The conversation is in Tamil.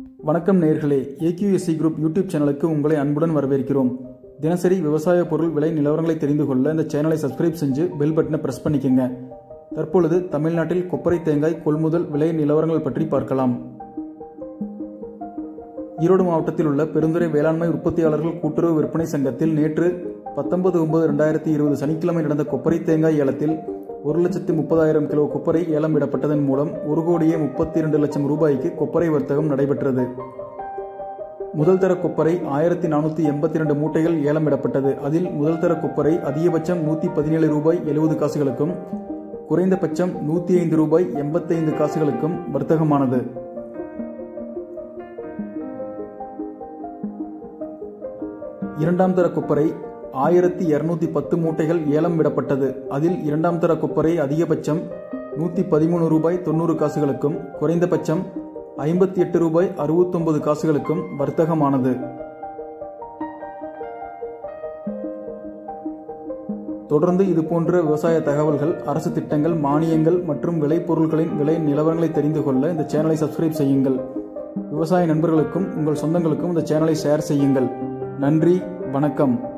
வணக்கம் நேர்களே ஏகியூஎஸ்சி குரூப் யூடியூப் சேனலுக்கு உங்களை அன்புடன் வரவேற்கிறோம் தினசரி விவசாய பொருள் விலை நிலவரங்களை தெரிந்து கொள்ள இந்த சேனலை சப்ஸ்கிரைப் செஞ்சு பெல் பட்டனை பிரஸ் பண்ணிக்கங்க தற்பொழுது தமிழ்நாட்டில் கொப்பரை தேங்காய் கொள்முதல் விலை நிலவரங்கள் பற்றி பார்க்கலாம் ஈரோடு மாவட்டத்தில் உள்ள பெருந்துறை வேளாண்மை உற்பத்தியாளர்கள் கூட்டுறவு விற்பனை சங்கத்தில் நேற்று பத்தொன்பது ஒன்பது ரெண்டாயிரத்தி இருபது சனிக்கிழமை நடந்த கொப்பரை தேங்காய் ஏலத்தில் ஒரு லட்சத்து முப்பதாயிரம் கிலோ கொப்பரை ஏலம் விடப்பட்டதன் மூலம் ஒரு கோடியே முப்பத்தி இரண்டு லட்சம் ரூபாய்க்கு கொப்பரை வர்த்தகம் நடைபெற்றது முதல் தர கொப்பரை ஆயிரத்தி நானூற்றி எண்பத்தி ரெண்டு மூட்டைகள் ஏலம் விடப்பட்டது அதில் முதல் தர கொப்பரை அதிகபட்சம் நூற்றி பதினேழு ரூபாய் எழுபது காசுகளுக்கும் குறைந்தபட்சம் நூற்றி ஐந்து ரூபாய் எண்பத்தைந்து காசுகளுக்கும் வர்த்தகமானது இரண்டாம் தர கொப்பரை ஆயிரத்தி இருநூத்தி பத்து மூட்டைகள் ஏலம் விடப்பட்டது அதில் இரண்டாம் தர கொப்பரை அதிகபட்சம் நூற்றி பதிமூணு ரூபாய் தொண்ணூறு காசுகளுக்கும் குறைந்தபட்சம் ஐம்பத்தி எட்டு ரூபாய் அறுபத்தொன்பது காசுகளுக்கும் வர்த்தகமானது தொடர்ந்து இதுபோன்ற விவசாய தகவல்கள் அரசு திட்டங்கள் மானியங்கள் மற்றும் விளைபொருட்களின் விலை நிலவரங்களை தெரிந்து கொள்ள இந்த சேனலை சப்ஸ்கிரைப் செய்யுங்கள் விவசாய நண்பர்களுக்கும் உங்கள் சொந்தங்களுக்கும் இந்த சேனலை ஷேர் செய்யுங்கள் நன்றி வணக்கம்